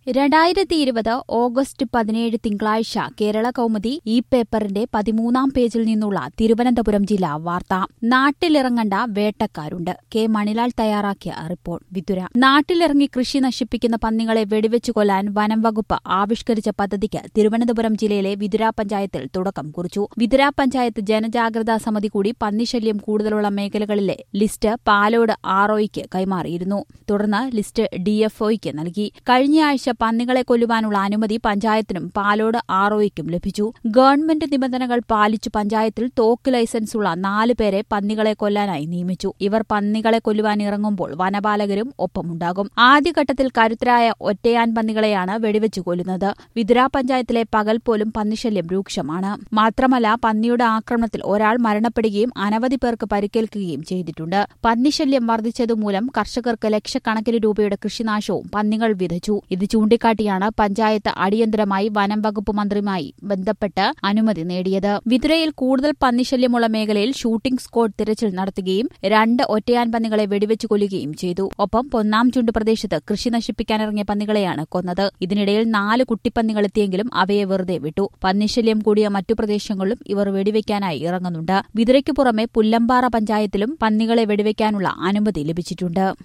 രണ്ടായിരത്തി ഇരുപത് ഓഗസ്റ്റ് പതിനേഴ് തിങ്കളാഴ്ച കേരള കൗമുദി ഈ പേപ്പറിന്റെ പതിമൂന്നാം പേജിൽ നിന്നുള്ള തിരുവനന്തപുരം ജില്ലാ വാർത്ത നാട്ടിലിറങ്ങണ്ട വേട്ടക്കാരുണ്ട് കെ മണിലാൽ തയ്യാറാക്കിയ റിപ്പോർട്ട് വിതുര നാട്ടിലിറങ്ങി കൃഷി നശിപ്പിക്കുന്ന പന്നികളെ വെടിവെച്ചു കൊല്ലാൻ വനം വകുപ്പ് ആവിഷ്കരിച്ച പദ്ധതിക്ക് തിരുവനന്തപുരം ജില്ലയിലെ വിതുര പഞ്ചായത്തിൽ തുടക്കം കുറിച്ചു വിതുര പഞ്ചായത്ത് ജനജാഗ്രതാ സമിതി കൂടി പന്നിശല്യം കൂടുതലുള്ള മേഖലകളിലെ ലിസ്റ്റ് പാലോട് ആർഒയ്ക്ക് കൈമാറിയിരുന്നു തുടർന്ന് ലിസ്റ്റ് ഡിഎഫ്ഒയ്ക്ക് നൽകി കഴിഞ്ഞയാഴ്ച പന്നികളെ കൊല്ലുവാനുള്ള അനുമതി പഞ്ചായത്തിനും പാലോട് ആർഒയ്ക്കും ലഭിച്ചു ഗവൺമെന്റ് നിബന്ധനകൾ പാലിച്ചു പഞ്ചായത്തിൽ തോക്ക് ലൈസൻസുള്ള നാല് പേരെ പന്നികളെ കൊല്ലാനായി നിയമിച്ചു ഇവർ പന്നികളെ കൊല്ലുവാൻ ഇറങ്ങുമ്പോൾ വനപാലകരും ഒപ്പമുണ്ടാകും ആദ്യഘട്ടത്തിൽ കരുത്തരായ ഒറ്റയാൻ പന്നികളെയാണ് വെടിവെച്ചു കൊല്ലുന്നത് വിതുര പഞ്ചായത്തിലെ പകൽ പോലും പന്നിശല്യം രൂക്ഷമാണ് മാത്രമല്ല പന്നിയുടെ ആക്രമണത്തിൽ ഒരാൾ മരണപ്പെടുകയും അനവധി പേർക്ക് പരിക്കേൽക്കുകയും ചെയ്തിട്ടുണ്ട് പന്നിശല്യം വർദ്ധിച്ചതുമൂലം കർഷകർക്ക് ലക്ഷക്കണക്കിന് രൂപയുടെ കൃഷിനാശവും പന്നികൾ വിതച്ചു ഇത് ചൂണ്ടിക്കാട്ടിയാണ് പഞ്ചായത്ത് അടിയന്തരമായി വനം വകുപ്പ് മന്ത്രിയുമായി ബന്ധപ്പെട്ട് അനുമതി നേടിയത് വിതുരയിൽ കൂടുതൽ പന്നിശല്യമുള്ള മേഖലയിൽ ഷൂട്ടിംഗ് സ്ക്വാഡ് തിരച്ചിൽ നടത്തുകയും രണ്ട് ഒറ്റയാൻ പന്നികളെ വെടിവെച്ചു കൊല്ലുകയും ചെയ്തു ഒപ്പം പൊന്നാം ചുണ്ട് പ്രദേശത്ത് കൃഷി നശിപ്പിക്കാനിറങ്ങിയ പന്നികളെയാണ് കൊന്നത് ഇതിനിടയിൽ നാല് കുട്ടിപ്പന്നികൾ എത്തിയെങ്കിലും അവയെ വെറുതെ വിട്ടു പന്നിശല്യം കൂടിയ മറ്റു പ്രദേശങ്ങളിലും ഇവർ വെടിവെക്കാനായി ഇറങ്ങുന്നുണ്ട് വിതുരയ്ക്ക് പുറമെ പുല്ലമ്പാറ പഞ്ചായത്തിലും പന്നികളെ വെടിവെക്കാനുള്ള അനുമതി ലഭിച്ചിട്ടുണ്ട്